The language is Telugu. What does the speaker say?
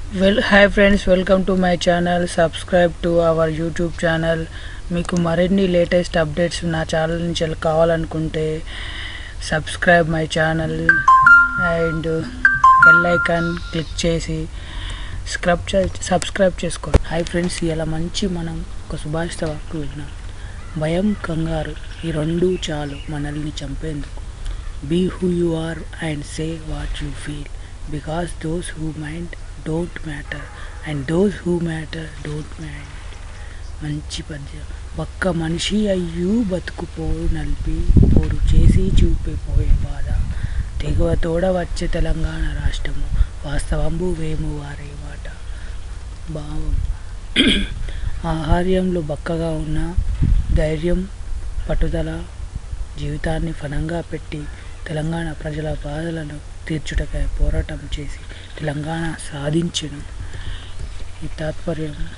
well hi friends welcome to my channel subscribe to our YouTube channel మీకు మరిన్ని లేటెస్ట్ అప్డేట్స్ నా ఛానల్ నుంచి కావాలనుకుంటే subscribe my channel and bell icon click చేసి స్క్రబ్ సబ్స్క్రైబ్ చేసుకోండి హాయ్ ఫ్రెండ్స్ ఇలా మంచి మనం ఒక సుభాషిత వాక్కు విన్నాం భయం కంగారు ఈ రెండు చాలు మనల్ని చంపేందుకు be who you are and say what you feel because those who mind don't matter and those who matter don't mind మంచి పద్యం ఒక్క మనిషి అయ్యూ బతుకుపోరు నలిపి పోరు చేసి చూపిపోయే బాధ తెగువ తోడ వచ్చే తెలంగాణ రాష్ట్రము వాస్తవంబు వేము వారే మాట భావం ఆహార్యంలో బక్కగా ఉన్న ధైర్యం పట్టుదల జీవితాన్ని ఫలంగా పెట్టి తెలంగాణ ప్రజల బాధలను తీర్చుటకై పోరాటం చేసి తెలంగాణ సాధించను ఈ తాత్పర్యం